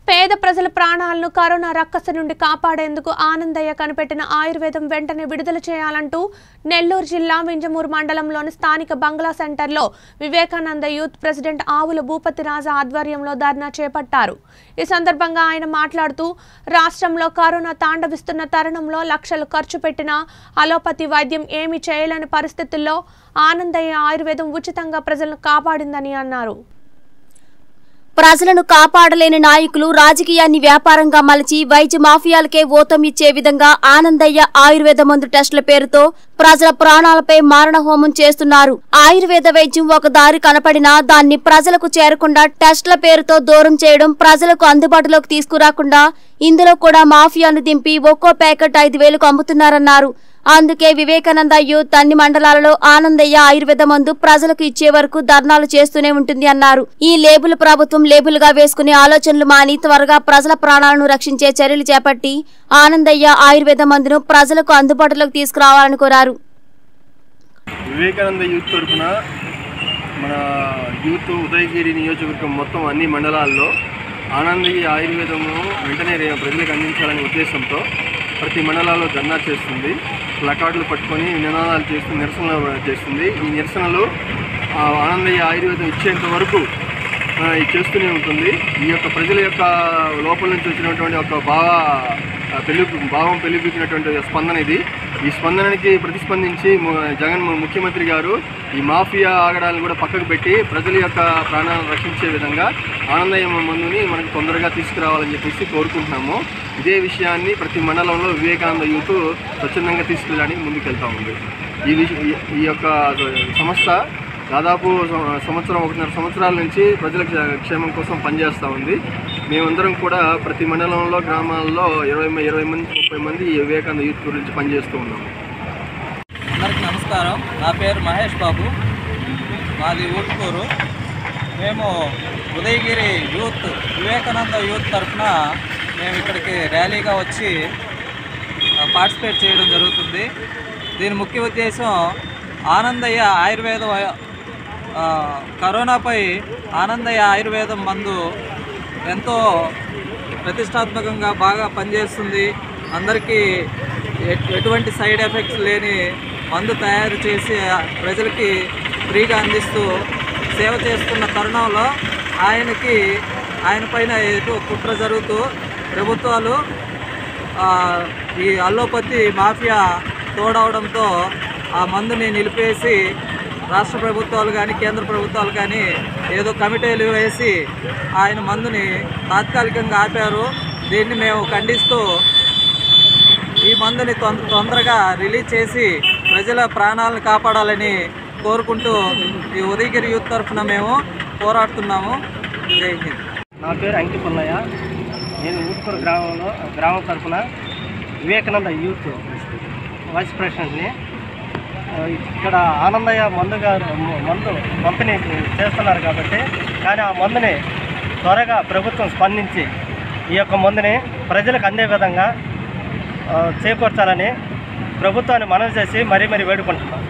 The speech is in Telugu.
పేద ప్రజల ప్రాణాలను కరోనా రక్కస నుండి కాపాడేందుకు ఆనందయ్య కనిపెట్టిన ఆయుర్వేదం వెంటనే విడుదల చేయాలంటూ నెల్లూరు జిల్లా వింజమూరు మండలంలోని స్థానిక బంగ్లా సెంటర్లో వివేకానంద యూత్ ప్రెసిడెంట్ ఆవుల భూపతి రాజా ఆధ్వర్యంలో ధర్నా చేపట్టారు ఈ సందర్భంగా ఆయన మాట్లాడుతూ రాష్ట్రంలో కరోనా తాండవిస్తున్న తరుణంలో లక్షలు ఖర్చు పెట్టినా అలోపతి వైద్యం ఏమీ చేయలేని పరిస్థితుల్లో ఆనందయ్య ఆయుర్వేదం ఉచితంగా ప్రజలను కాపాడిందని అన్నారు ప్రజలను కాపాడలేని నాయకులు రాజకీయాన్ని వ్యాపారంగా మలచి వైద్య మాఫియాలకే ఓతం ఇచ్చే విధంగా ఆనందయ్య ఆయుర్వేద మందు టెస్టుల పేరుతో ప్రజల ప్రాణాలపై మారణ హోమం చేస్తున్నారు ఆయుర్వేద వైద్యం ఒక దారి కనపడినా దాన్ని ప్రజలకు చేరకుండా టెస్టుల పేరుతో దూరం చేయడం ప్రజలకు అందుబాటులోకి తీసుకురాకుండా ఇందులో కూడా మాఫియాను దింపి ఒక్కో ప్యాకెట్ ఐదు వేలకు అమ్ముతున్నారన్నారు అందుకే వివేకానంద యూత్ అన్ని మండలాలలో ఆనందయ్య ఆయుర్వేద మందు ప్రజలకు ఇచ్చే వరకు ధర్నాలు చేస్తూనే ఉంటుంది అన్నారు ఈ లేబుల్ ప్రభుత్వం లేబుల్గా వేసుకునే ఆలోచనలు మాని త్వరగా ప్రజల ప్రాణాలను రక్షించే చర్యలు చేపట్టి ఆనందయ్య ఆయుర్వేద మందును ప్రజలకు అందుబాటులోకి తీసుకురావాలని కోరారు వివేకానంద యూత్ తరఫున మన యూత్ ఉదయగిరి నియోజకవర్గం మొత్తం అన్ని మండలాల్లో ఆనందయ్య ఆయుర్వేదము వెంటనే రే- ప్రజలకు అందించాలనే ఉద్దేశంతో ప్రతి మండలాల్లో ధర్నా చేస్తుంది ప్లకార్డులు పట్టుకొని నినాదాలు చేస్తూ నిరసనలు చేస్తుంది ఈ నిరసనలు ఆ ఆనందయ్య ఆయుర్వేదం ఇచ్చేంత వరకు ఆ, ఇది చేస్తూనే ఉంటుంది ఈ యొక్క ప్రజల యొక్క లోపల నుంచి వచ్చినటువంటి ఒక భావ ఆ, పెళ్లి భావం పెళ్లిపిచ్చినటువంటి స్పందన ఇది ఈ స్పందనకి ప్రతిస్పందించి ము- జగన్ ము- ముఖ్యమంత్రి గారు ఈ మాఫియా ఆగడాలను కూడా పక్కకు పెట్టి ప్రజల యొక్క ప్రాణాలను రక్షించే విధంగా ఆనందయ్య మందుని మనకు తొందరగా తీసుకురావాలని చెప్పేసి కోరుకుంటున్నాము ఇదే విషయాన్ని ప్రతి మండలంలో వివేకానంద యూత్ స్వచ్ఛందంగా తీసుకెళ్ళడానికి ముందుకెళ్తా ఉంది ఈ విష ఈ- ఈ యొక్క సంస్థ దాదాపు సం- సంవత్సరం ఒకటిన్నర సంవత్సరాల నుంచి ప్రజల క్ష- క్షేమం కోసం పనిచేస్తూ ఉంది మేమందరం కూడా ప్రతి మండలంలో గ్రామాల్లో ఇరవై మ- ఇరవై మంది ముప్పై మంది ఈ వివేకానంద యూత్ గురించి పనిచేస్తూ ఉన్నాము అందరికీ నమస్కారం నా పేరు మహేష్ బాబు మాది ఊటుకూరు మేము ఉదయగిరి యూత్ వివేకానంద యూత్ తరఫున మేము ఇక్కడికి ర్యాలీగా వచ్చి ఆ, పార్టిసిపేట్ చేయడం జరుగుతుంది దీని ముఖ్య ఉద్దేశం ఆనందయ్య ఆయుర్వేద వ- ఆ, కరోనాపై ఆనందయ్య ఆయుర్వేదం మందు ఎంతో ప్రతిష్టాత్మకంగా బాగా పనిచేస్తుంది అందరికీ ఎట్- ఎటువంటి సైడ్ ఎఫెక్ట్స్ లేని మందు తయారు చేసి ప్రజలకి ఫ్రీగా అందిస్తూ సేవ చేస్తున్న తరుణంలో ఆయనకి ఆయన పైన ఎటు కుట్ర జరుగుతూ ప్రభుత్వాలు ఆ, ఈ అల్లోపతి మాఫియా తోడవడంతో ఆ మందుని నిలిపేసి రాష్ట్ర ప్రభుత్వాలు కానీ కేంద్ర ప్రభుత్వాలు కానీ ఏదో కమిటీలు వేసి ఆయన మందుని తాత్కాలికంగా ఆపారు దీన్ని మేము ఖండిస్తూ ఈ మందుని తొం- తొందరగా రిలీజ్ చేసి ప్రజల ప్రాణాలను కాపాడాలని కోరుకుంటూ ఈ ఉదయగిరి యూత్ తరఫున మేము పోరాడుతున్నాము జై హింద్ నా పేరు అంకి పుల్లయ్య నేను ఊట్కూరు గ్రామంలో గ్రామం తరఫున వివేకానంద యూత్ వైస్ ప్రెసిడెంట్ని ఆ, ఇక్కడ ఆనందయ్య మందు గారు మ- మందు పంపిణీ చేస్తున్నారు కాబట్టి కానీ ఆ మందుని త్వరగా ప్రభుత్వం స్పందించి ఈ యొక్క మందుని ప్రజలకు అందే విధంగా ఆ, చేకూర్చాలని ప్రభుత్వాన్ని మనవి చేసి మరీ మరీ వేడుకుంటున్నాం